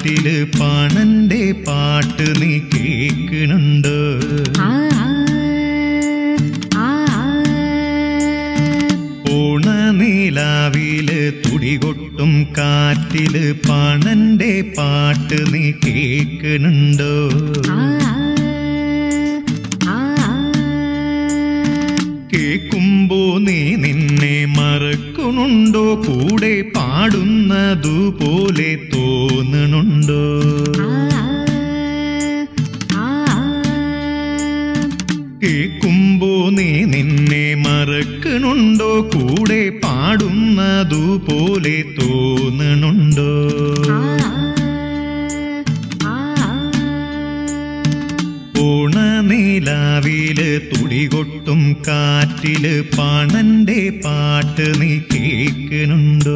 കാറ്റില് പണന്റെ പാട്ട് നീ കേൾക്കുന്നുണ്ട് ആ ആ ഓണനീലാവില് തുടികൊട്ടും കാറ്റില് പണന്റെ പാട്ട് നീ കേൾക്കുന്നുണ്ടോ കേൾക്കുമ്പോ നീ നിന്നെ മറക്കുന്നുണ്ടോ കൂടെ പാടുന്നതുപോലെ തോന്നുന്നുണ്ടോ കേൾക്കുമ്പോ നീ നിന്നെ മറക്കുന്നുണ്ടോ കൂടെ പാടുന്നതുപോലെ തോന്നുന്നുണ്ടോ ഓണനീലാവില് തുടികൊട്ടും കാറ്റില് പണന്റെ പാട്ട് നീ കേൾക്കുന്നുണ്ടോ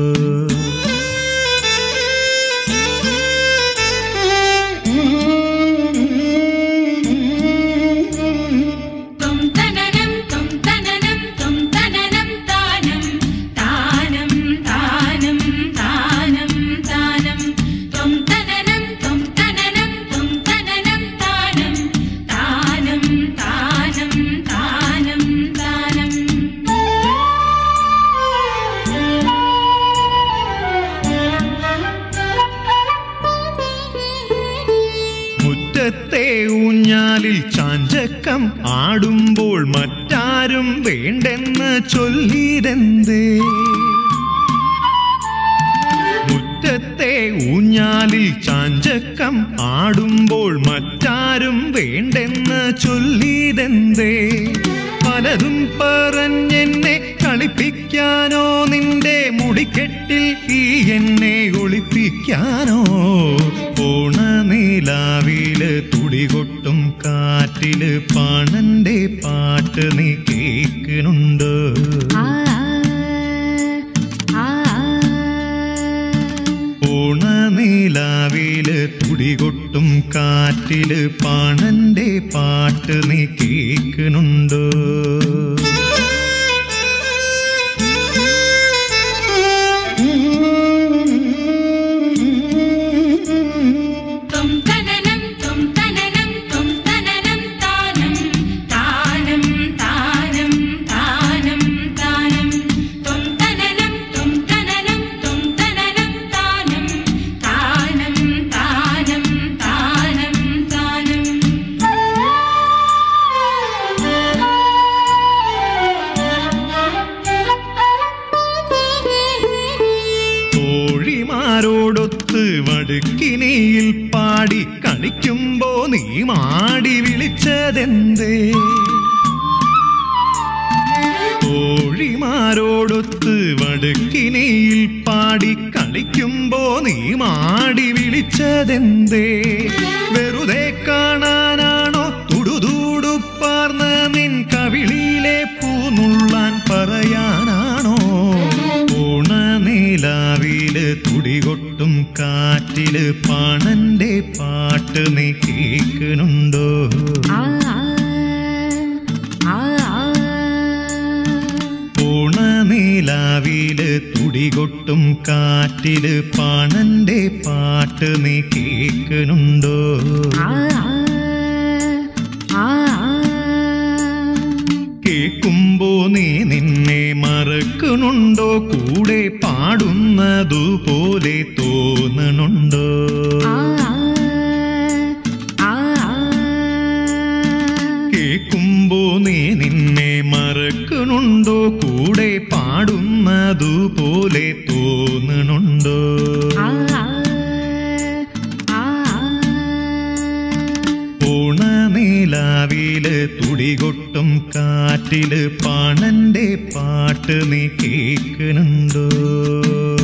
ത്വം തനനം ത്വം തനനം ത്വം തനനം താനം താനം താനം താനം താനം ത്വം തനനം ത്വം തനനം ത്വം തനനം താനം താനം താനം താനം താനം മുറ്റത്തെ ഊഞ്ഞാലിൽ ചാഞ്ചക്കം ആടുമ്പോൾ മറ്റാരും വേണ്ടെന്ന് ചൊല്ലിതെന്തേ മുറ്റത്തെ ഊഞ്ഞാലിൽ ചാഞ്ചക്കം ആടുമ്പോൾ മറ്റാരും വേണ്ടെന്ന് ചൊല്ലിതെന്തേ പലതും പറഞ്ഞെന്നെ കളിപ്പിക്കാനോ നിന്റെ മുടിക്കെട്ടിൽ ഈ എന്നെ ഒളിപ്പിക്കാനോ ഓണനീലാവില് തുടികൊട്ടും കാറ്റില് പണന്റെ പാട്ട് നീ കേൾക്കുന്നുണ്ടോ ഓണനീലാവില് തുടികൊട്ടും കാറ്റില് പണന്റെ പാട്ട് നീ കേൾക്കുന്നുണ്ടോ ത്വം തനനം ത്വം തനനം ത്വം തനനം താനം താനം താനം താനം താനം ത്വം തനനം ത്വം തനനം ത്വം തനനം താനം താനം താനം താനം താനം തോഴിമാരോടൊത്ത് വടുക്കിനിയിൽ പാടി കളിക്കുമ്പോ നീ മാടി വിളിച്ചതെന്തേ തോഴിമാരോടൊത്ത് വടുക്കിനിയിൽ പാടി കളിക്കുമ്പോ നീ മാടി വിളിച്ചതെന്തേ വെറുതെ കാണാനാണോ തുടുതുടുപ്പാർന്ന നിൻ കവിളിയിലെ പൂനുള്ളാൻ പറയാനാണോ ഓണനീലാവില് തുടികൊട്ടും കാറ്റില് പണന്റെ പാട്ട് നീ കേൾക്കുന്നുണ്ടോ ഓണനീലാവില് തുടികൊട്ടും കാറ്റില് പണന്റെ പാട്ട് നീ കേൾക്കുന്നുണ്ടോ കേൾക്കുമ്പോ നീ നിന്നെ മറക്കുന്നുണ്ടോ കൂടെ പാടുന്നതുപോലെ തോന്നുന്നുണ്ടോ കേൾക്കുമ്പോ നീ നിന്നെ മറക്കുന്നുണ്ടോ കൂടെ പാടുന്നതുപോലെ തോന്നുന്നുണ്ടോ ഓണനീലാവില് തുടികൊട്ടും കാറ്റില് പണന്റെ പാട്ട് നീ കേൾക്കുന്നുണ്ടോ